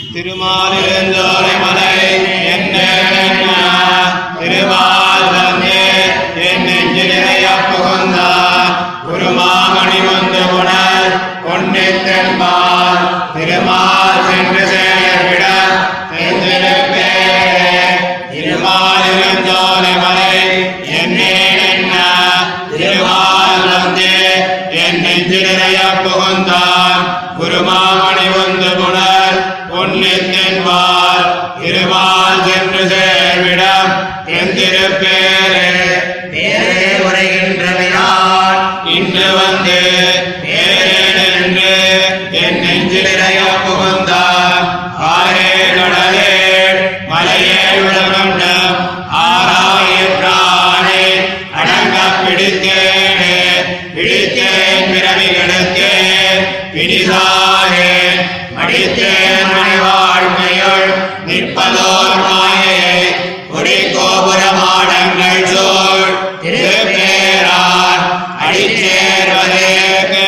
திருமாலிருந்தோலை மலை என்ன திருமால் வந்து என் நெஞ்சு நிறைய புகுந்தார் குருமாமணி வந்து உணர் பொன்னித்தென்பால் திருமால் சென்று சேர்விட தெரிந்திருப்பே திருமாலிருந்தோலை மலை என்னே என்ன திருமால் வந்து என் நெஞ்சு நிறைய புகுந்தார் குருமாமணி வந்து புனர் பொன்னித்தென்பால் திருமால் சென்று சேர்விடம் எந்திருப்பேரே பேரே உரைகின்ற விராட் இன்று வந்து நேரென்று என் நெஞ்சிலைய புகுந்தார் ஆரே கடலே மலையே விளக்கண்டம் ஆராயிற்றானே அடங்க பிடித்தேனே பிடித்தேன் பிறவி கெடுத்தேன் பிடிதாரே மடித்தேன் மணி வாழ்க்கையுள் நிற்பதோர் மாயையை கொடி கோபுர மாடங்கள் சோழ் திருப்பேரார் அடிச்சேர்வதேக்கு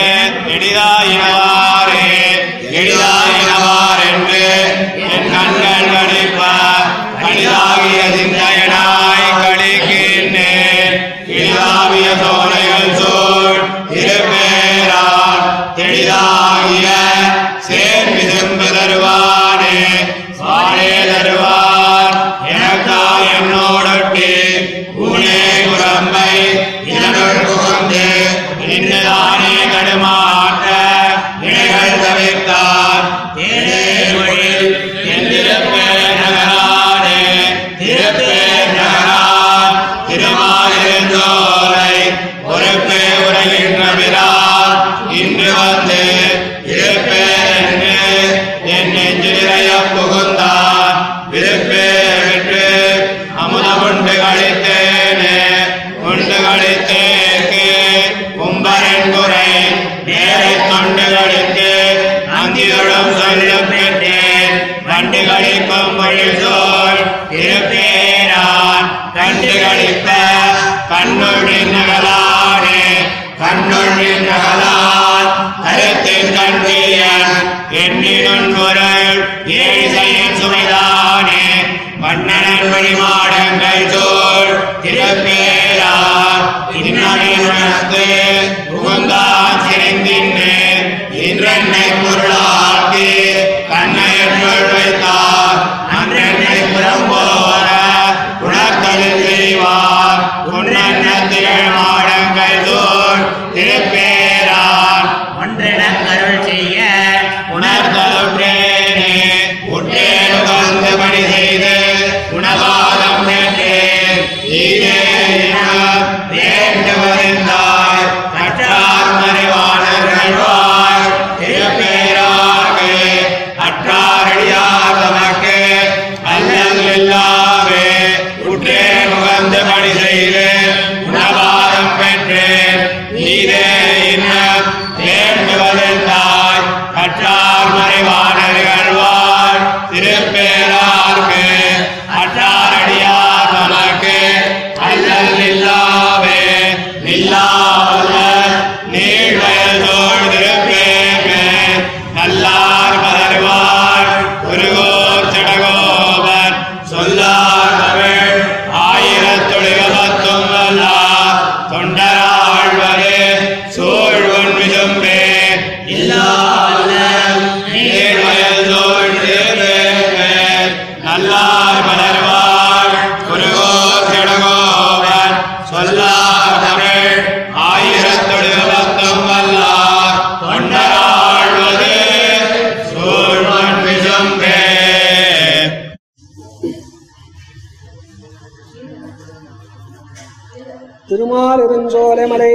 எளிதாயினவாரே எளிதாயினவார் என்று என் கண்கள் கணிப்ப கணிதாகிய சிந்தையனாய் கழிக்கின்றேன் எளிதாகிய சோலைகள் சூழ் திருப்பேரார் தெளிதாகிய சேர் விசும்பு தருவானே சாரே தருவார் எனக்கா என்னோடொட்டி ஊனே குரம்பை இதனுள் புகுந்து இன்னதானே கடுமாற்ற இணைகள் தவிர்த்தார் தேனேர்வழில் என் திருப்பேர் நகரானே திருப்பேர் நகரான் திருமாலிருந்தோலை பொறுப்பே உரைகின்ற விரான் இன்று வந்து இருப்பேர் என்று என் நெஞ்சு நிறைய புகுந்தான் விருப்பே விட்டு அமுத கொண்டு கழித்தேனே கொண்டு கழித்தேக்கு கும்பரன் குறை நேரை தொண்டு கழித்து நந்தியுடன் சொல்ல பெற்றேன் கண்டு கழிக்கும் பொழுதோல் இருப்பேரான் கண்டு கழிப்ப கண்ணுள்ளின் நகலானே கண்ணுள்ளின் நகலான் கருத்தின் கண்டியன் எண்ணினுன் பொருள் ஏழு செய்யும் சுமைதானே வண்ணனன் வழிமாடங்கள் தோல் திருப்பேரார் இன்னொரு புகுந்தான் சிறந்தின்னேன் இன்றென்னை பொருளாக்கி கண்ணையற்றுள் வைத்தார் அன்றென்னை புறம்போர குணத்தலில் செய்வார் உன்னன்ன திகழ் மாடங்கள் தோல் திருப்பேரார் ஒன்றென கருள் செய்ய உணர்ந்தலுற்றேனே உற்றேன் உகந்து பணி செய்து உணவாதம் பெற்றேன் ஈரே இனம் வேண்டுவறிந்தாய் கற்றார் மறைவாளர்கள் வாழ் திருப்பேராக அற்றாரடியார் தமக்கு அல்லல் இல்லாவே உற்றேன் உகந்து பணி செய்து உணவாதம் பெற்றேன் நீரே இன்னம் வேண்டுவதென்றாய் கற்றார் மறைவானர்கள் வாழ் திருப்பேரார்க்கு அற்றாரடியார் நமக்கு அல்லல் இல்லாவே நில்லாத நீழ்வயல் தோள் திருப்பேமே நல்லார் மலர்வாள் குருகோர் சடகோபன் சொல்லார் தமிழ் ஆயிரத்தொழிக பத்தும் வல்லார் தொண்டராழ்வரே சூழ்வன் விசும்பே இல்லாத நீர்வயல் தோள் திருப்பேமே நல்லார் மலர்வாள் குருகோர் சடகோபன் சொல்லார் தமிழ் ஆயிரத்தொழிக பத்தும் வல்லார் தொண்டராழ்வரே சூழ்வன் விசும்பே திருமாலிருஞ்சோலைமலை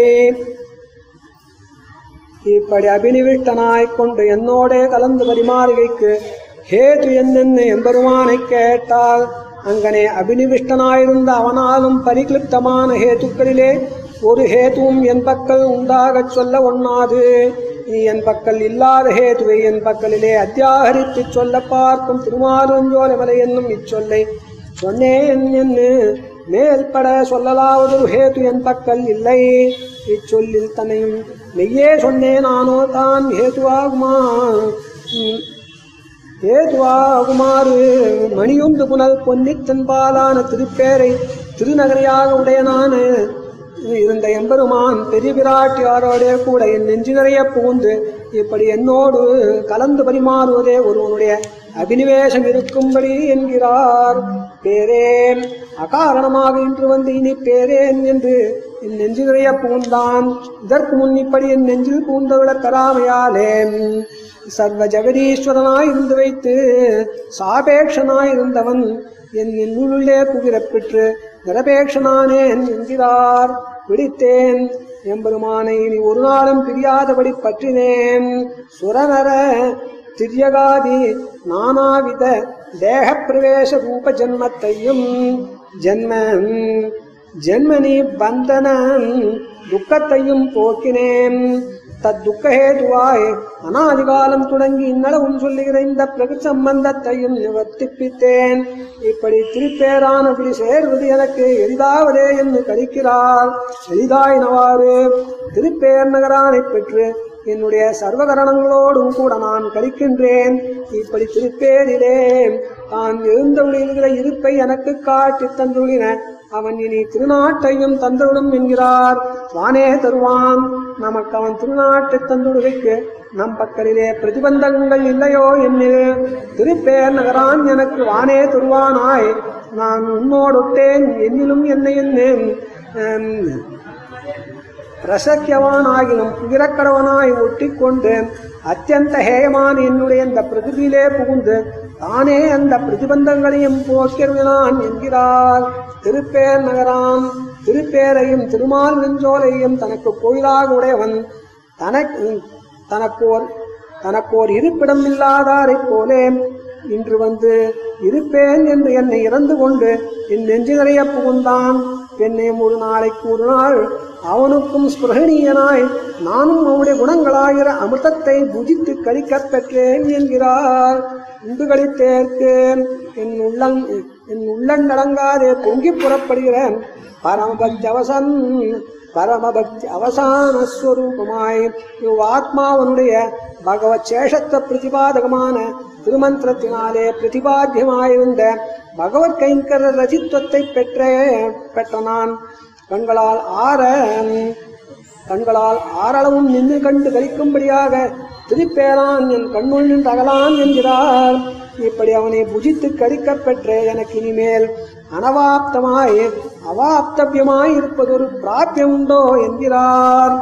இப்படி அபினிவிஷ்டனாய்க் கொண்டு என்னோடே கலந்து பரிமாறுகைக்கு ஹேது என்னென்னு எம்பெருமானைக் கேட்டால் அங்கனே அபினிவிஷ்டனாயிருந்த அவனாலும் பரிகிளிப்தமான ஹேத்துக்களிலே ஒரு ஹேத்துவும் என் பக்கல் உண்டாகச் சொல்ல ஒண்ணாது நீ என் பக்கல் இல்லாத ஹேத்துவை என் பக்கலிலே அத்தியாகரித்துச் சொல்ல பார்க்கும் திருமாலிருஞ்சோலைமலை என்னும் இச்சொல்லை சொன்னேன் என்று மேல்பட சொல்லலாவது ஹேத்து என் பக்கல் இல்லை இச்சொல்லில் தன்னையும் மெய்யே சொன்னேன் நானோ தான் ஹேதுவாகுமா ம். ஏதுவாகுமாறு மணியுண்டு புனல் பொன்னித்தன்பாலான திருப்பேரை திருநகரியாக உடையனான இருந்த எம்பெருமான் பெரிய பிராட்டியாரோடே கூட என் நெஞ்சு நிறைய புகுந்து இப்படி என்னோடு கலந்து பரிமாறுவதே ஒருவனுடைய அபினிவேசம் இருக்கும்படி என்கிறார் பேரேன் அகாரணமாக இன்று வந்து இனி பேரேன் என்று என் நெஞ்சு நிறைய புகுந்தான் இதற்கு முன் இப்படி என் நெஞ்சில் புகுந்தவிட பெறாமையாலே சர்வ ஜெகதீஸ்வரனாய் இருந்து வைத்து சாபேக்ஷனாய் இருந்தவன் என் என்னுள்ளே புகிரப் பெற்று நிரபேட்சனானேன் என்கிறார் பிடித்தேன் எம்பெருமானை இனி ஒரு நாளும் பிரியாதபடி பற்றினேன் சுரநர திரியகாதி நானாவித தேக பிரவேச ரூப ஜன்மத்தையும் ஜன்ம ஜன்மனி பந்தன துக்கத்தையும் போக்கினேன் தத்துக்கஹேதுவாய் அனாதிகாலம் தொடங்கி இந்நளவும் சொல்லுகிற இந்த பிரகிருதி சம்பந்தத்தையும் நிவர்த்திப்பித்தேன் இப்படி திருப்பேரானபடி சேர்வது எனக்கு எளிதாவதே என்று கழிக்கிறார் எளிதாயினவாறு திருப்பேர் நகரானை பெற்று என்னுடைய சர்வகரணங்களோடும் கூட நான் கழிக்கின்றேன் இப்படி திருப்பேரிலே தான் எழுந்தொழில்கிற இருப்பை எனக்கு காட்டி தந்துள்ளின அவன் இனி திருநாட்டையும் தந்துவிடும் என்கிறார் வானே தருவான் நமக்கு அவன் திருநாட்டை தந்துடுகைக்கு நம் பக்கலிலே பிரதிபந்தகங்கள் இல்லையோ என்னில் திருப்பேர் நகரான் எனக்கு வானே தருவானாய் நான் உன்னோடொட்டேன் என்னிலும் என்னை என்னேன் பிரசக்கியவானாகிலும் புகிரக்கடவனாய் ஒட்டிக்கொண்டு அத்தியந்த ஹேயமான என்னுடைய இந்த பிரகிருதியிலே புகுந்து தானே அந்த பிரதிபந்தங்களையும் போக்கிருவினான் என்கிறார் திருப்பேர் நகரான் திருப்பேரையும் திருமால் நெஞ்சோலையும் தனக்கு கோயிலாக உடையவன் தனக்கு தனக்கோர் தனக்கோர் இருப்பிடம் இல்லாதாரைப் போலே இன்று வந்து இருப்பேன் என்று என்னை இறந்து கொண்டு என் நெஞ்சு நிறைய புகுந்தான் என்னை ஒரு நாளைக்கு ஒரு நாள் அவனுக்கும் ஸ்பிருகணீயனாய் நானும் அவனுடைய குணங்களாகிற அமிர்தத்தை புஜித்து கழிக்கப் பெற்றேன் என்கிறார் உண்டு கழித்தேற்கு என் உள்ளங் என் உள்ளங்கடங்காதே பொங்கி புறப்படுகிறேன் பரமபக்தி அவசன் பரமபக்தி அவசான ஸ்வரூபமாய் இவ் ஆத்மாவனுடைய பகவத் சேஷத்த பிரதிபாதகமான திருமந்திரத்தினாலே பிரதிபாத்தியமாயிருந்த பகவத் கைங்கர ரசித்துவத்தை பெற்ற பெற்ற நான் கண்களால் ஆற கண்களால் ஆறளவும் நின்று கண்டு கழிக்கும்படியாக திருப்பேரான் என் கண்ணுள் நின்று அகலான் என்கிறார் இப்படி அவனை புஜித்து கழிக்கப் பெற்ற எனக்கு இனிமேல் அனவாப்தமாய் அவாப்தவியமாய் இருப்பதொரு பிராபியம் உண்டோ என்கிறார்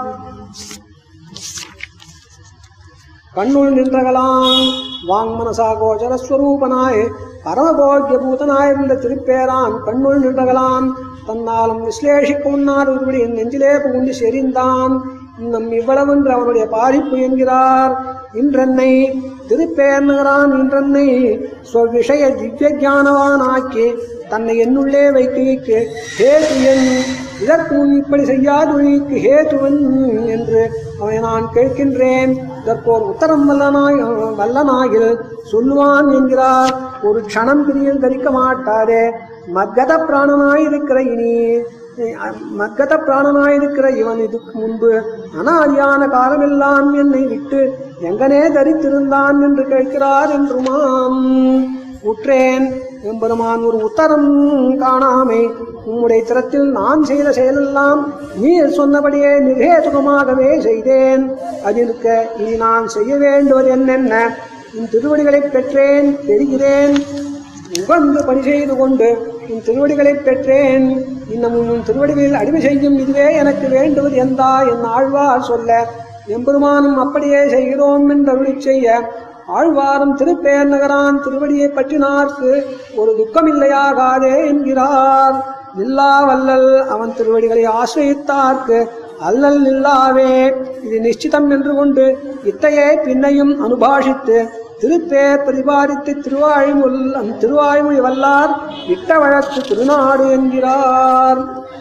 கண்ணுள் நின்றகலாம் வாங்மனசா கோச்சரஸ்வரூபனாய் பரமபோக்கிய பூதனாயிருந்த திருப்பேரான் கண்ணுள் நின்றகலாம் தன்னாலும் விஸ்லேஷிக்க உண்ணார் ஒருபடி என் நெஞ்சிலே புகுந்து செறிந்தான் இன்னும் இவ்வளவென்று அவனுடைய பாதிப்பு என்கிறார் இன்றென்னை திருப்பேர் நகரான் இன்றென்னை ஸ்வவிஷய திவ்ய ஞானவானாக்கி தன்னை என்னுள்ளே வைக்கைக்கு ஹேது என் இதற்கு முன் இப்படி செய்யாதொழிக்கு ஹேதுவன் என்று அவனை நான் கேட்கின்றேன் இதற்கோர் உத்தரம் வல்லனாய் வல்லனாகில் சொல்லுவான் என்கிறார் ஒரு க்ஷணம் பிரியில் தரிக்க மாட்டாரே மத்கத பிராணனாயிருக்கிற இனி மத்கத பிராணனாயிருக்கிற இவன் இதுக்கு முன்பு அனாதியான காலமெல்லாம் என்னை விட்டு எங்கனே தரித்திருந்தான் என்று கேட்கிறார் என்றுமாம் உற்றேன் எம்பெருமான் ஒரு உத்தரம் காணாமை உம்முடைய திறத்தில் நான் செய்த செயலெல்லாம் நீர் சொன்னபடியே நிர்ஹேதுகமாகவே செய்தேன் அதிருக்க இனி நான் செய்ய வேண்டுவது என்னென்ன உன் திருவடிகளைப் பெற்றேன் பெறுகிறேன் உகந்து பணி செய்து கொண்டு உன் திருவடிகளைப் பெற்றேன் இன்னமும் உன் திருவடிகளில் அடிமை செய்யும் இதுவே எனக்கு வேண்டுவது எந்தா என் ஆழ்வார் சொல்ல எம்பெருமானும் அப்படியே செய்கிறோம் என்று அருளிச் செய்ய ஆழ்வாரும் திருப்பேர் நகரான் திருவடியை பற்றினார்க்கு ஒரு துக்கமில்லையாகாதே என்கிறார் நில்லா வல்லல் அவன் திருவடிகளை ஆசிரியத்தார்க்கு அல்லல் நில்லாவே இது நிச்சிதம் என்று கொண்டு இத்தையே பின்னையும் அனுபாஷித்து திருப்பேர் பிரதிபாதித்து திருவாய்மொழி திருவாய்மொழி வல்லார் இட்ட வழக்கு திருநாடு என்கிறார்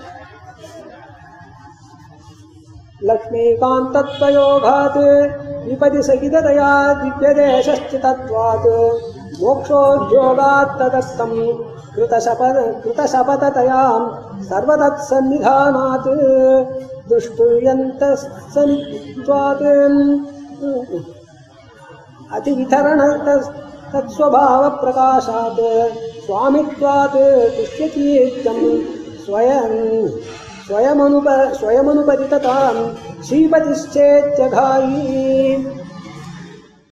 लक्ष्मीकान्तत्वयोगात् विपदिसहिततया दिव्यदेशश्चितत्वात् मोक्षोद्योगात् तदर्थम् कृतशपथ कृतशपथतया सर्वतत्सन्निधानात् दृष्टुयन्तस्सनित्वात् अतिवितरण तत्स्वभावप्रकाशात् स्वामित्वात् तुष्यतीत्यं स्वयं स्वयमनुप स्वयमनुपतिततां श्रीपतिश्चेत्यघायी